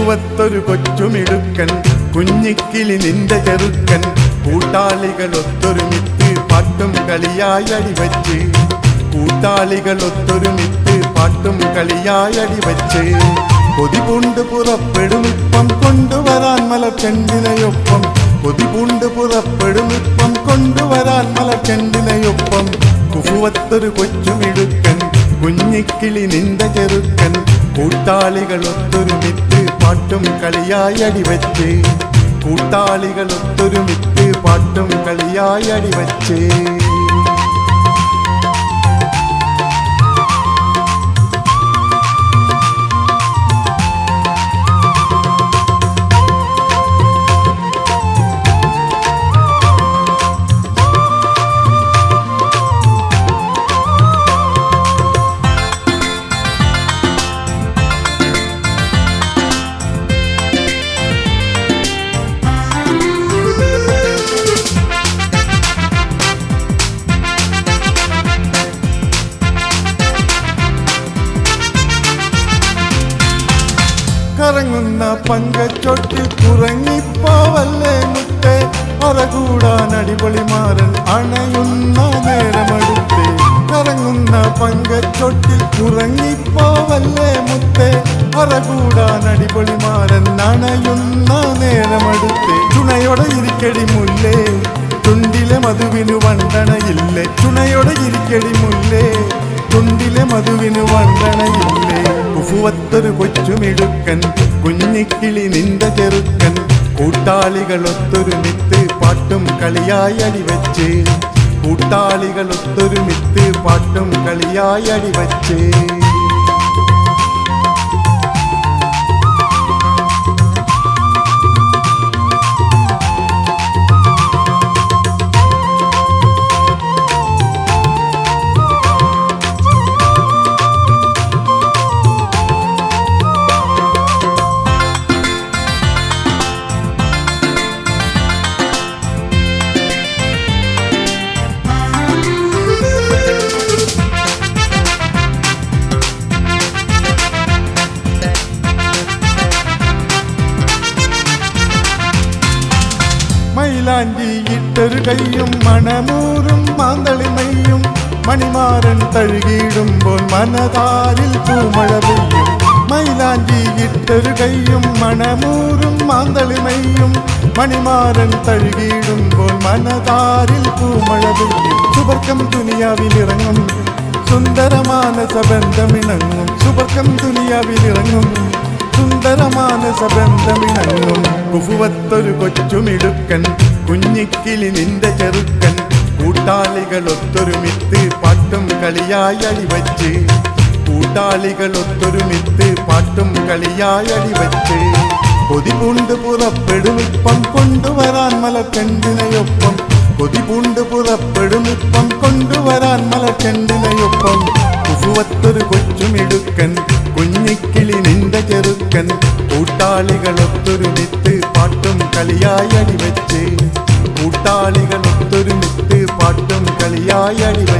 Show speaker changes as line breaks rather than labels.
കുഫുവത്തൊരു കൊച്ചുമിടുക്കൻ കുഞ്ഞിക്കിളി നിന്റെ ചെറുക്കൻ കൂട്ടാളികളൊത്തൊരുമിത്ത് പാട്ടും കളിയായി അടിവച്ച് കൂട്ടാളികളൊത്തൊരുമിത്ത് പാട്ടും കളിയായി അടിവച്ച് കൊതിപൂണ്ട് പുറപ്പെടും ഇപ്പം കൊണ്ടുവരാൻ മലച്ചെണ്ടിനയൊപ്പം കൊതിപൂണ്ട് പുറപ്പെടും ഇപ്പം കൊണ്ടുവരാൻ മലച്ചെണ്ടിനയൊപ്പം കുഫുവത്തൊരു കൊച്ചുമിടുക്കൻ കുഞ്ഞിക്കിളി നിന്റെ ചെറുക്കൻ കൂട്ടാളികളൊത്തൊരുമിത്ത് പാട്ടും കളിയായി അടിവച്ച് കൂട്ടാളികളൊത്തൊരുമിത്ത് പാട്ടും കളിയായി അടിവച്ച് കറങ്ങുന്ന പങ്കച്ചൊട്ടിൽ കുറങ്ങിപ്പോവല്ലേ മുത്തേ അറകൂടാൻ അടിപൊളിമാരൻ അണയുന്ന നേരമെടുത്തേ കറങ്ങുന്ന പങ്കച്ചൊട്ടിൽ കുറങ്ങിപ്പോവല്ലേ മുത്തേ അറകൂടാൻ അടിപൊളിമാരൻ അണയുന്ന നേരമെടുത്തേ ചുണയോടെ ഇരിക്കടി മുല്ലേ ചുണ്ടിലെ മധുവിനു വണ്ടണയില്ലേ ചുണയോടെ ഇരിക്കടി മുല്ലേ ചുണ്ടിലെ മധുവിനു വണ്ടണയില്ലേ കുഫുവത്തൊരു കൊച്ചുമിടുക്കൻ കുഞ്ഞിക്കിളി നിന്റെ ചെറുക്കൻ കൂട്ടാളികളൊത്തൊരുമിത്ത് പാട്ടും കളിയായി അടിവച്ച് കൂട്ടാളികളൊത്തൊരുമിത്ത് പാട്ടും കളിയായി അടിവച്ച് മൈലാഞ്ചി ഇട്ടൊരു കൈയും മണമൂറും മാന്തളിമയും മണിമാരൻ തഴുകിയിടുമ്പോൾ മനതാരിൽ പൂമഴ പെയ്യും മൈലാഞ്ചി ഇട്ടൊരു കൈയും മണമൂറും മാന്തളിമയും മണിമാരൻ തഴുകിയിടുമ്പോൾ മനതാരിൽ പൂമഴ പെയ്യും സുബർക്കം ദുനിയാവിലിറങ്ങും സുന്ദരമാനസ ബന്ധമിണങ്ങും സുബർക്കം ദുനിയാവിലിറങ്ങും സുന്ദരമാനസ ബന്ധമിണങ്ങും കുഫുവത്തൊരു കൊച്ചുമിടുക്കൻ കുഞ്ഞിക്കിളി നിന്റെ ചെറുക്കൻ കൂട്ടാളികളൊത്തൊരുമിത്ത് പാട്ടും കളിയായി അടിവച്ച് കൂട്ടാളികളൊത്തൊരുമിത്ത് പാട്ടും കളിയായി അടിവച്ച് കൊതിപൂണ്ട് പുറപ്പെടും ഇപ്പം കൊണ്ടുവരാൻ മലക്കെണ്ടിനയൊപ്പം കൊതിപൂണ്ട് പുറപ്പെടും ഇപ്പം കൊണ്ടുവരാൻ മലക്കെണ്ടിനയൊപ്പം കുഫുവത്തൊരു കൊച്ചുമിടുക്കൻ കുഞ്ഞിക്കിളി നിന്റെ ചെറുക്കൻ കൂട്ടാളികളൊത്തൊരുമിത്ത് പാട്ടും കളിയായി അടിവച്ച് കൂട്ടാളികളൊത്തൊരുമിത്ത് പാട്ടും കളിയായി അടിവച്ച്